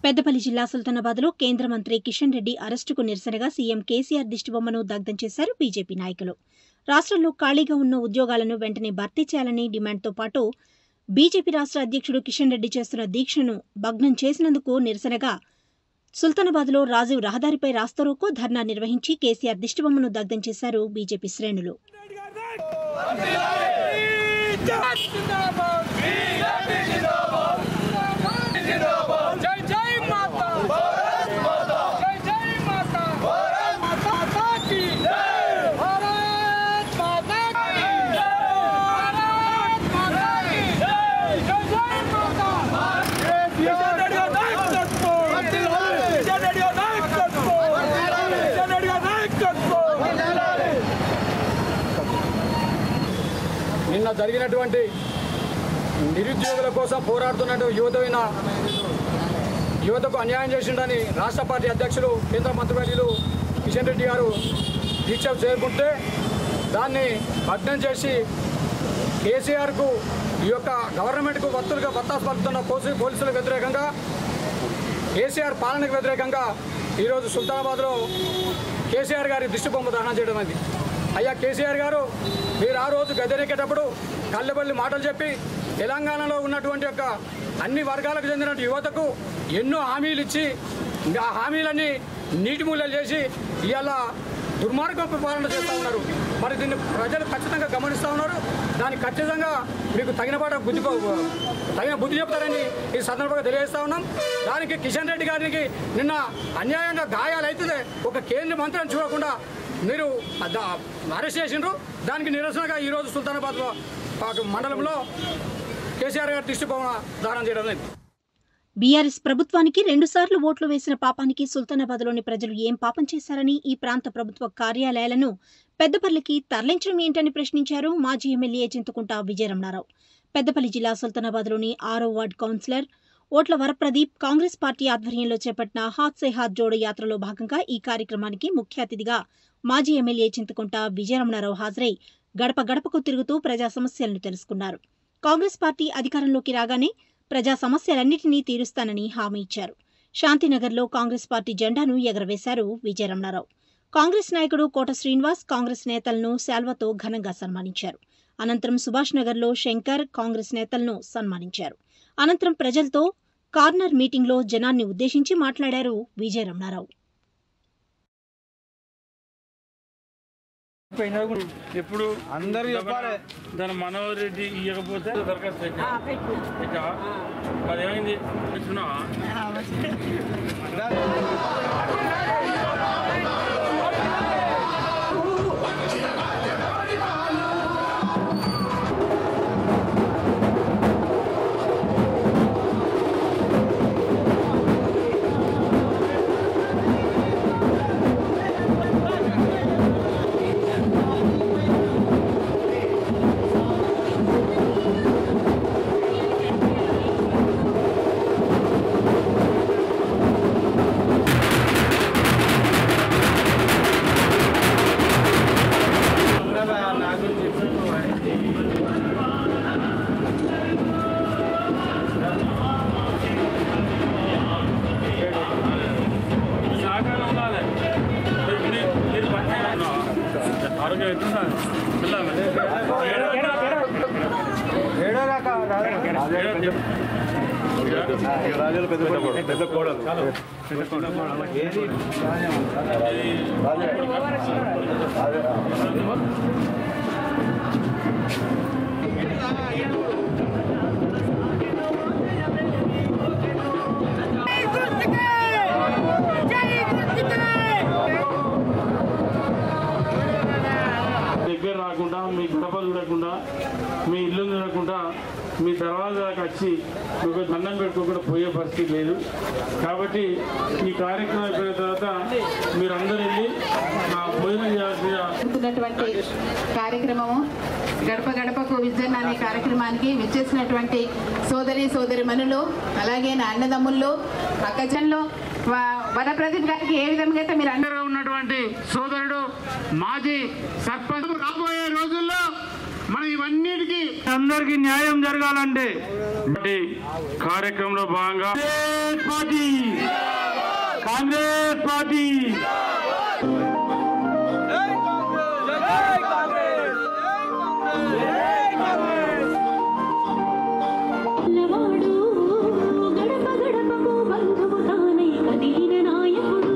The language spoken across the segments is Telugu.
పెద్దపల్లి జిల్లా సుల్తానాబాద్లో కేంద్ర మంత్రి కిషన్ రెడ్డి అరెస్టుకు నిరసనగా సీఎం కేసీఆర్ దిష్టిబొమ్మను దగ్ధం చేశారు బీజేపీ నాయకులు రాష్ట్రంలో ఖాళీగా ఉన్న ఉద్యోగాలను వెంటనే భర్తీ చేయాలని డిమాండ్తో పాటు బీజేపీ రాష్ట్ర అధ్యక్షుడు కిషన్ రెడ్డి చేస్తున్న దీక్షను భగ్నం చేసినందుకు నిరసనగా సుల్తానాబాద్లో రాజీవ్ రహదారిపై రాస్తారోకో ధర్నా నిర్వహించి కేసీఆర్ దిష్టిబొమ్మను దగ్ధం చేశారు బీజేపీ శ్రేణులు జై జై మాతా జై జై మాతా భారత్ మాతా కీ భారత్ మాతా కీ భారత్ మాతా కీ జై జై మాతా కిషన్ రెడ్డి నాయకత్వం కిషన్ రెడ్డి నాయకత్వం కిషన్ రెడ్డి నాయకత్వం నిన్న జరిగినటువంటి నిరుద్యోగుల కోసం పోరాడుతున్న యువతమైన యువతకు అన్యాయం చేసిండని రాష్ట్ర పార్టీ అధ్యక్షులు కేంద్ర మంత్రివర్యులు కిషన్ రెడ్డి గారు దీక్ష చేరుకుంటే దాన్ని భగ్నం చేసి కేసీఆర్కు ఈ యొక్క గవర్నమెంట్కు భక్తులుగా బత్తాసు పలుకుతున్న పోలీసు పోలీసులకు వ్యతిరేకంగా కేసీఆర్ పాలనకు వ్యతిరేకంగా ఈరోజు సుల్తానాబాద్లో కేసీఆర్ గారి దిష్టిబొమ్మ దహనం చేయడం అయింది అయ్యా కేసీఆర్ గారు మీరు ఆ రోజు గద్దెనెక్కేటప్పుడు కళ్ళబల్లి మాటలు చెప్పి తెలంగాణలో ఉన్నటువంటి యొక్క అన్ని వర్గాలకు చెందిన యువతకు ఎన్నో హామీలు ఇచ్చి ఆ హామీలన్నీ నీటి మూలలు చేసి ఇవాళ దుర్మార్గపు పాలన చేస్తూ ఉన్నారు మరి దీన్ని ప్రజలు ఖచ్చితంగా గమనిస్తూ ఉన్నారు దానికి ఖచ్చితంగా మీకు తగిన పాట బుద్ధి తగిన బుద్ధి చెప్తారని ఈ సందర్భంగా తెలియజేస్తా ఉన్నాం దానికి కిషన్ రెడ్డి గారికి నిన్న అన్యాయంగా గాయాలైతే ఒక కేంద్ర మంత్రిని చూడకుండా మీరు దా- అరెస్ట్ చేసిండ్రు దానికి నిరసనగా ఈరోజు సుల్తానాబాద్ మండలంలో కేసీఆర్ గారి దిష్టి బొమ్మ దానం చేయడం జరిగింది. బీఆర్ఎస్ ప్రభుత్వానికి రెండుసార్లు ఓట్లు వేసిన పాపానికి సుల్తానాబాద్లోని ప్రజలు ఏం పాపం చేశారని ఈ ప్రాంత ప్రభుత్వ కార్యాలయాలను పెద్దపల్లికి తరలించడం ఏంటని ప్రశ్నించారు మాజీ ఎమ్మెల్యే చింతకుంట విజయరమణారావు పెద్దపల్లి జిల్లా సుల్తానాబాద్లోని ఆరో వార్డు కౌన్సిలర్ ఓట్ల వరప్రదీప్ కాంగ్రెస్ పార్టీ ఆధ్వర్యంలో చేపట్టిన హాత్ సే హాత్ జోడో యాత్రలో భాగంగా ఈ కార్యక్రమానికి ముఖ్య అతిథిగా మాజీ ఎమ్మెల్యే చింతకుంట విజయరమణారావు హాజరై గడప గడపకు తిరుగుతూ ప్రజా సమస్యలను తెలుసుకున్నారు కాంగ్రెస్ పార్టీ అధికారంలోకి రాగానే ప్రజా సమస్యలన్నింటినీ తీరుస్తానని హామీ ఇచ్చారు శాంతినగర్లో కాంగ్రెస్ పార్టీ జెండాను ఎగరవేశారు విజయరమణారావు కాంగ్రెస్ నాయకుడు కోట శ్రీనివాస్ కాంగ్రెస్ నేతలను శాల్వతో ఘనంగా సన్మానించారు అనంతరం సుభాష్ నగర్లో శంకర్ కాంగ్రెస్ నేతలను సన్మానించారు అనంతరం ప్రజలతో కార్నర్ మీటింగ్లో జనాన్ని ఉద్దేశించి మాట్లాడారు విజయరమణారావు ఎప్పుడు అందరూ చెప్పాలి. దాని మనోహర్ రెడ్డి ఇవ్వకపోతే దరఖాస్తు పెట్టా. పెట్టావా? మరి ఏమైంది తెచ్చుకున్నావా? సహకారం ఉండాలి. మీరు- మీరు- మీరు పక్కనే ఉన్నావా? ఆరోగ్యం ఎట్లుందా? పిల్లలు? ఏడో రక ఏదో చెప్పు. రాజులు పెద్ద కోడలు పెద్ద కోడలు ఏది దగ్గర రాకుండా మీ గడప చూడకుండా మీ ఇల్లు చూడకుండా మీ దర్వాజాకి వచ్చి మీకు దండం పెట్టుకోకుండా పోయే పరిస్థితి లేదు కాబట్టి ఈ కార్యక్రమం అయిపోయిన తర్వాత మీరందరూ వెళ్ళి ఆ భోజనం చేయాల్సిన జరుగుతున్నటువంటి కార్యక్రమము గడప గడపకు విజన్ అనే కార్యక్రమానికి విచ్చేసినటువంటి సోదరి సోదరి మనులు అలాగే నా అన్నదమ్ముళ్ళు అక్కజన్లు వరప్రదీప్ గారికి ఏ విధంగా అయితే మీరు అన్న ఉన్నటువంటి సోదరుడు మాజీ సర్పంచ్ రాబోయే రోజుల్లో మనం ఇవన్నిటికీ అందరికీ న్యాయం జరగాలంటే ఈ కార్యక్రమంలో భాగంగా కాంగ్రెస్ పార్టీ కాంగ్రెస్ పార్టీ జై కాంగ్రెస్ జై కాంగ్రెస్ జై కాంగ్రెస్ పిల్లవాడు గడప గడపకు బంధువు తానై కదిలిన నాయకుడు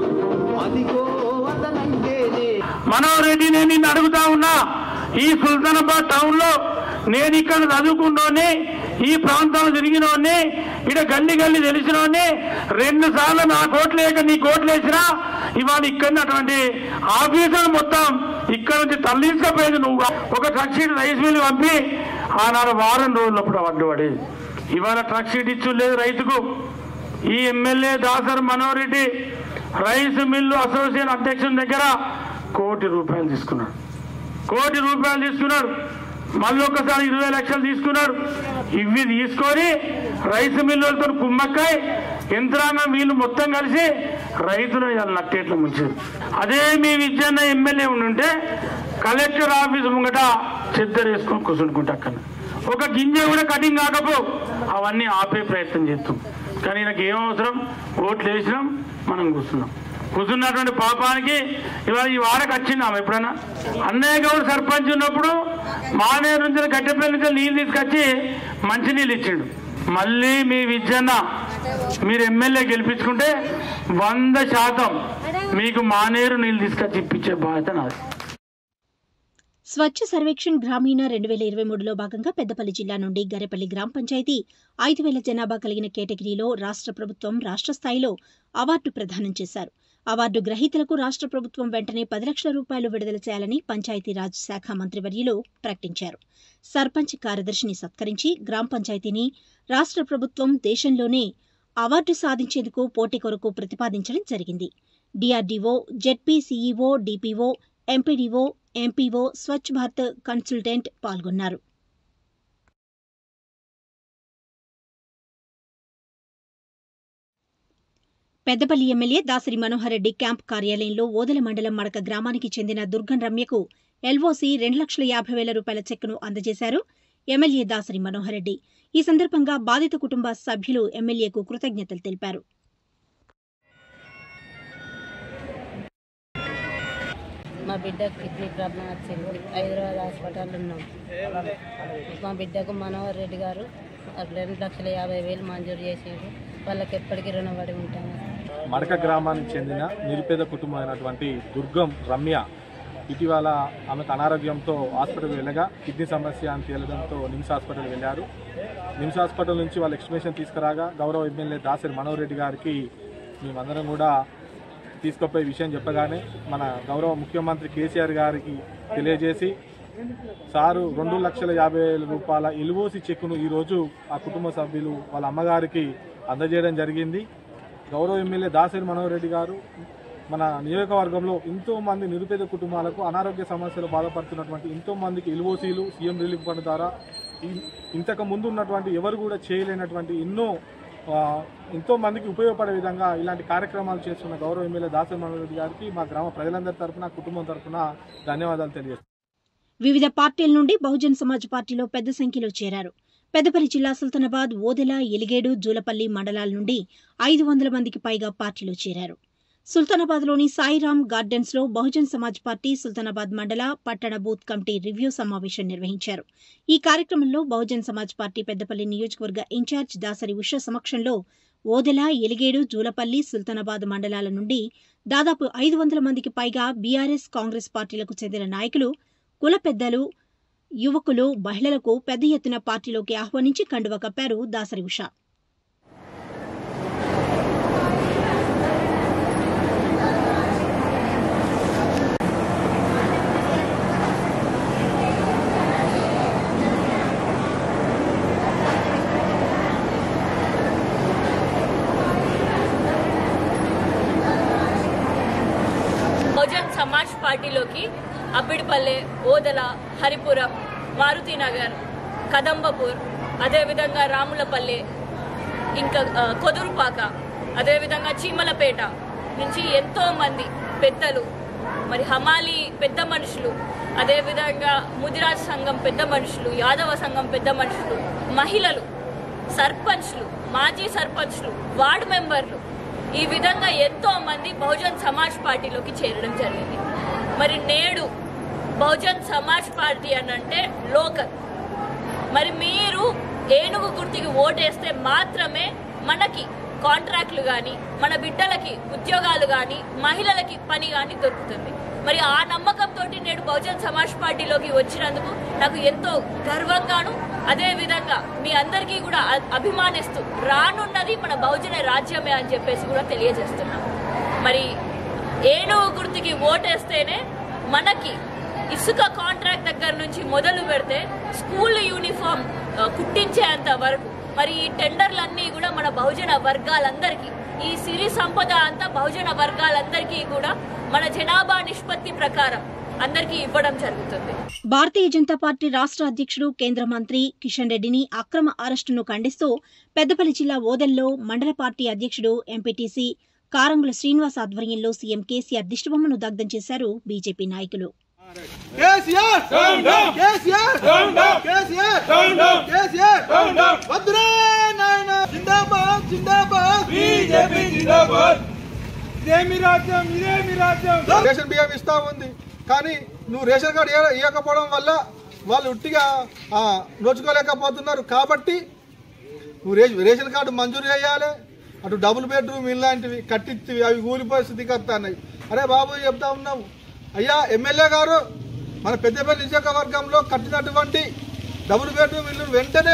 మనోహర్ రెడ్డి నేను నిన్ను అడుగుతా ఉన్నా ఈ సుల్తానాబాద్ టౌన్ లో నేను ఇక్కడ చదువుకుంటోని ఈ ప్రాంతాలు తిరిగినోని ఇక్కడ గల్లి గల్లి తెలిసినోని రెండు సార్లు నా కోట్లు లేక నీ కోట్లు వేసినా ఇవాళ ఇక్కడ అటువంటి ఆఫీసులు మొత్తం ఇక్కడ నుంచి తరలించకపోయేది నువ్వు ఒక ట్రక్ షీట్ రైస్ మిల్ పంపి ఆనాడు వారం రోజులప్పుడు అడ్డుపడి ఇవాళ ట్రక్ షీట్ ఇచ్చు లేదు రైతుకు ఈ MLA Dasar Manohar Reddy rice mill association అధ్యక్షుని దగ్గర కోటి రూపాయలు తీసుకున్నాడు కోటి రూపాయలు తీసుకున్నాడు మళ్ళీ ఒకసారి ఇరవై లక్షలు తీసుకున్నాడు ఇవి తీసుకొని రైస్ మిల్లులతో కుమ్మక్కాయ్ యంత్రాంగం వీళ్ళు మొత్తం కలిసి రైతులను ఇలా నట్టేట్లు ముంచారు అదే మీ విద్యన్న ఎమ్మెల్యే ఉండుంటే కలెక్టర్ ఆఫీస్ ముంగట చెద్దర వేసుకొని కూర్చుంటుకుంటా అక్కడ ఒక గింజ కూడా కటింగ్ కాకపో అవన్నీ ఆపే ప్రయత్నం చేస్తాం కానీ నాకు ఏం అవసరం ఓట్లు వేసినాం మనం కూర్చున్నాం కూర్చున్నటువంటి పాపానికి ఇవాళ ఈ వాడకు వచ్చిందాం ఎప్పుడైనా అన్నయ్య గౌడ్ సర్పంచ్ ఉన్నప్పుడు మానేరు నుంచి గడ్డపల్లి నుంచి నీళ్ళు తీసుకొచ్చి మంచినీళ్ళు ఇచ్చిండు మళ్ళీ మీ విద్యన్న మీరు ఎమ్మెల్యే గెలిపించుకుంటే వంద శాతం మీకు మానేరు నీళ్ళు తీసుకొచ్చి ఇప్పించే బాధ్యత నాది స్వచ్ఛ సర్వేక్షణ్ గ్రామీణ రెండు వేల ఇరవై మూడులో భాగంగా పెద్దపల్లి జిల్లా నుండి గరెపల్లి గ్రామ పంచాయతీ ఐదు వేల జనాభా కలిగిన కేటగిరీలో రాష్ట్ర ప్రభుత్వం రాష్ట్ర స్థాయిలో అవార్డు ప్రదానం చేశారు అవార్డు గ్రహీతలకు రాష్ట్ర ప్రభుత్వం వెంటనే పది లక్షల రూపాయలు విడుదల చేయాలని పంచాయతీరాజ్ శాఖ మంత్రివర్యులు ప్రకటించారు సర్పంచ్ కార్యదర్శిని సత్కరించి గ్రామ పంచాయతీని రాష్ట్ర ప్రభుత్వం దేశంలోనే అవార్డు సాధించేందుకు పోటీ కొరకు ప్రతిపాదించడం జరిగింది DRDO ZP CEO DPO MPDO MPO Swachh Bharat consultant పాల్గొన్నారు పెద్దపల్లి ఎమ్మెల్యే దాసరి మనోహర్ రెడ్డి క్యాంప్ కార్యాలయంలో ఓదెల మండలం మడక గ్రామానికి చెందిన దుర్గం రమ్యకు ఎల్ఓసి రెండు లక్షల యాభై వేల రూపాయల చెక్కును అందజేశారు ఎమ్మెల్యే దాసరి మనోహర్ రెడ్డి ఈ సందర్భంగా బాధిత కుటుంబ సభ్యులు ఎమ్మెల్యేకు కృతజ్ఞతలు తెలిపారు మా బిడ్డకు కిడ్నీ ప్రాబ్లం వచ్చింది హైదరాబాద్ హాస్పిటల్ ఉన్నాం మా బిడ్డకు మనోహర్ రెడ్డి గారు రెండు లక్షల యాభై వేలు మంజూరు చేసిండ్రు వాళ్ళకి ఎప్పటికీ రుణపడి ఉంటాము మడక గ్రామానికి చెందిన నిరుపేద కుటుంబం అయినటువంటి దుర్గం రమ్య ఇటీవల ఆమెకు అనారోగ్యంతో హాస్పిటల్ వెళ్ళగా కిడ్నీ సమస్య అని తేలడంతో నిమ్స్ హాస్పిటల్ వెళ్ళారు నిమ్స్ హాస్పిటల్ నుంచి వాళ్ళు ఎక్స్ప్లెనేషన్ తీసుకురాగా గౌరవ ఎమ్మెల్యే దాసరి మనోహర్ రెడ్డి గారికి మేమందరం కూడా తీసుకుపోయే విషయం చెప్పగానే మన గౌరవ ముఖ్యమంత్రి కేసీఆర్ గారికి తెలియజేసి సారు రెండు లక్షల యాభై వేల రూపాయల ఎల్ఓసి చెక్కును ఈరోజు ఆ కుటుంబ సభ్యులు వాళ్ళ అమ్మగారికి అందజేయడం జరిగింది గౌరవ ఎమ్మెల్యే దాసరి మనోహర్ రెడ్డి గారు మన నియోజకవర్గంలో ఎంతో మంది నిరుపేద కుటుంబాలకు అనారోగ్య సమస్యలు బాధపడుతున్నటువంటి ఎంతో మందికి ఎల్ఓసీలు సీఎం రిలీఫ్ ఫండ్ ద్వారా ఇ- ఇంతకు ముందు ఉన్నటువంటి ఎవరు కూడా చేయలేనటువంటి ఎన్నో ఆ, ఎంతో మందికి ఉపయోగపడే విధంగా ఇలాంటి కార్యక్రమాలు చేస్తున్న గౌరవ ఎమ్మెల్యే దాసరి మనోహర్ రెడ్డి గారికి మా గ్రామ ప్రజలందరి తరపున కుటుంబం తరపున ధన్యవాదాలు తెలియజేస్తున్నాను వివిధ పార్టీల నుండి బహుజన్ సమాజ్ పార్టీలో పెద్ద సంఖ్యలో చేరారు పెద్దపల్లి జిల్లా సుల్తానాబాద్ ఓదెల ఎలిగేడు జూలపల్లి మండలాల నుండి ఐదు వందల మందికి పైగా పార్టీలో చేరారు సుల్తానాబాద్లోని సాయిరాం గార్డెన్స్ లో బహుజన్ సమాజ్ పార్టీ సుల్తానాబాద్ మండల పట్టణ బూత్ కమిటీ రివ్యూ సమావేశం నిర్వహించారు ఈ కార్యక్రమంలో బహుజన్ సమాజ్ పార్టీ పెద్దపల్లి నియోజకవర్గ ఇన్ఛార్జ్ దాసరి ఉష సమక్షంలో ఓదెల ఎలిగేడు జూలపల్లి సుల్తానాబాద్ మండలాల నుండి దాదాపు ఐదు వందల మందికి పైగా బీఆర్ఎస్ కాంగ్రెస్ పార్టీలకు చెందిన నాయకులు కుల పెద్దలు యువకులు మహిళలకు పెద్ద ఎత్తున పార్టీలోకి ఆహ్వానించి కండువ కప్పారు దాసరి ఉష బహుజన్ సమాజ్ పార్టీలోకి అబ్బిడిపల్లె ఓదల హరిపురం మారుతినగర్ కదంబపూర్ అదేవిధంగా రాములపల్లె ఇంకా ఆ, కొదురుపాక అదేవిధంగా చీమలపేట నుంచి ఎంతో మంది పెద్దలు మరి హమాలి పెద్ద మనుషులు అదేవిధంగా ముదిరాజ్ సంఘం పెద్ద మనుషులు యాదవ సంఘం పెద్ద మనుషులు మహిళలు సర్పంచ్లు మాజీ సర్పంచ్లు వార్డు మెంబర్లు ఈ విధంగా ఎంతో మంది బహుజన్ సమాజ్ పార్టీలోకి చేరడం జరిగింది మరి నేడు బహుజన్ సమాజ్ పార్టీ అని అంటే లోకల్ మరి మీరు ఏనుగు గుర్తికి ఓటేస్తే మాత్రమే మనకి కాంట్రాక్ట్లు కానీ మన బిడ్డలకి ఉద్యోగాలు కానీ మహిళలకి పని కానీ దొరుకుతుంది మరి ఆ నమ్మకంతో నేడు బహుజన్ సమాజ్ పార్టీలోకి వచ్చినందుకు నాకు ఎంతో గర్వంగాను అదే విధంగా మీ అందరికీ కూడా అ- అభిమానిస్తూ రానున్నది మన బహుజన రాజ్యమే అని చెప్పేసి కూడా తెలియజేస్తున్నాం మరి ఏనుగు గుర్తుకి ఓటేస్తేనే మనకి ఇసుక కాంట్రాక్ట్ దగ్గర నుంచి మొదలు పెడితే స్కూల్ యూనిఫామ్ ఆ, కుట్టించేంత వరకు మరి ఈ టెండర్లన్నీ కూడా మన బహుజన వర్గాలందరికీ ఈ సిరి సంపద అంతా బహుజన వర్గాలందరికీ కూడా మన జనాభా నిష్పత్తి ప్రకారం అందరికీ ఇవ్వడం జరుగుతుంది భారతీయ జనతా పార్టీ రాష్ట్ర అధ్యక్షుడు కేంద్ర మంత్రి కిషన్ రెడ్డిని అక్రమ అరెస్టును ఖండిస్తూ పెద్దపల్లి జిల్లా ఓదెల్లో మండల పార్టీ అధ్యక్షుడు ఎంపీటీసీ కారంగుల శ్రీనివాస్ ఆధ్వర్యంలో సీఎం కేసీఆర్ దిష్టిబొమ్మను దగ్ధం చేశారు బీజేపీ నాయకులు కేసీఆర్ కేసీఆర్ కేసీఆర్ కేసీఆర్ వద్దురా నాయన జిందాబాద్ జిందాబాద్ బీజేపీ జిందాబాద్ ఇదేమి రాజ్యం ఇదేమి రాజ్యం రేషన్ బియ్యం ఇస్తా ఉంది కానీ నువ్వు రేషన్ కార్డు ఇవ్వ- ఇవ్వకపోవడం వల్ల వాళ్ళు ఉట్టిగా ఆ, నోచుకోలేకపోతున్నారు కాబట్టి నువ్వు రే రేషన్ కార్డు మంజూరు చేయాలి అటు డబుల్ బెడ్రూమ్ ఇలాంటివి కట్టించివి అవి కూలిపోయే స్థితికి వస్తున్నాయి అరే బాబు చెప్తా ఉన్నావు అయ్యా ఎమ్మెల్యే గారు మన పెద్దపల్లి నియోజకవర్గంలో కట్టినటువంటి డబుల్ బెడ్రూమ్ ఇల్లు వెంటనే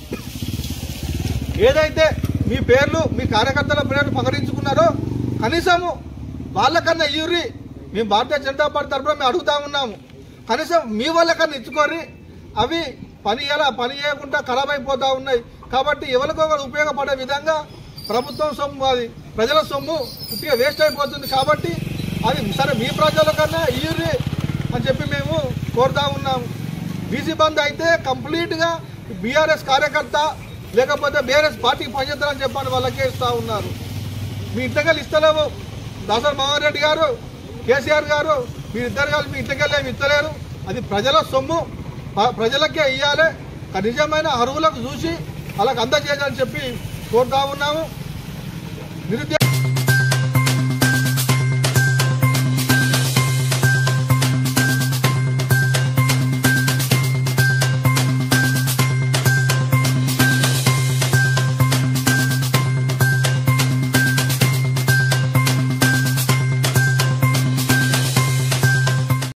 ఏదైతే మీ పేర్లు మీ కార్యకర్తల పేర్లు ప్రకటించుకున్నారో కనీసము వాళ్ళకన్నా ఇయ్యుర్రి మేము భారతీయ జనతా పార్టీ తరఫున మేము అడుగుతా ఉన్నాము కనీసం మీ వాళ్ళకన్నా ఇచ్చుకొని అవి పని ఎలా పని చేయకుండా ఖరాబ్ అయిపోతా ఉన్నాయి కాబట్టి ఎవరికో ఒకరు ఉపయోగపడే విధంగా ప్రభుత్వం సొమ్ము అది ప్రజల సొమ్ము ఉట్టిగా వేస్ట్ అయిపోతుంది కాబట్టి అది సరే మీ ప్రజల కన్నా ఇయ్యుర్రి అని చెప్పి మేము కోరుతా ఉన్నాము బీసీ బంద్ అయితే కంప్లీట్గా బీఆర్ఎస్ కార్యకర్త లేకపోతే బీఆర్ఎస్ పార్టీకి పనిచేస్తారని చెప్పని వాళ్ళకే ఇస్తా ఉన్నారు మీ ఇంతకెళ్ళి ఇస్తలేవు దాసరి మోహన్ రెడ్డి గారు కేసీఆర్ గారు మీరిద్దరు కలిసి మీ ఇంటికెళ్ళి ఏమి ఇస్తలేరు అది ప్రజల సొమ్ము ప- ప్రజలకే ఇవ్వాలి నిజమైన అర్హులకు చూసి వాళ్ళకి అందజేయాలని చెప్పి కోరుతా ఉన్నాము నిరుద్యోగ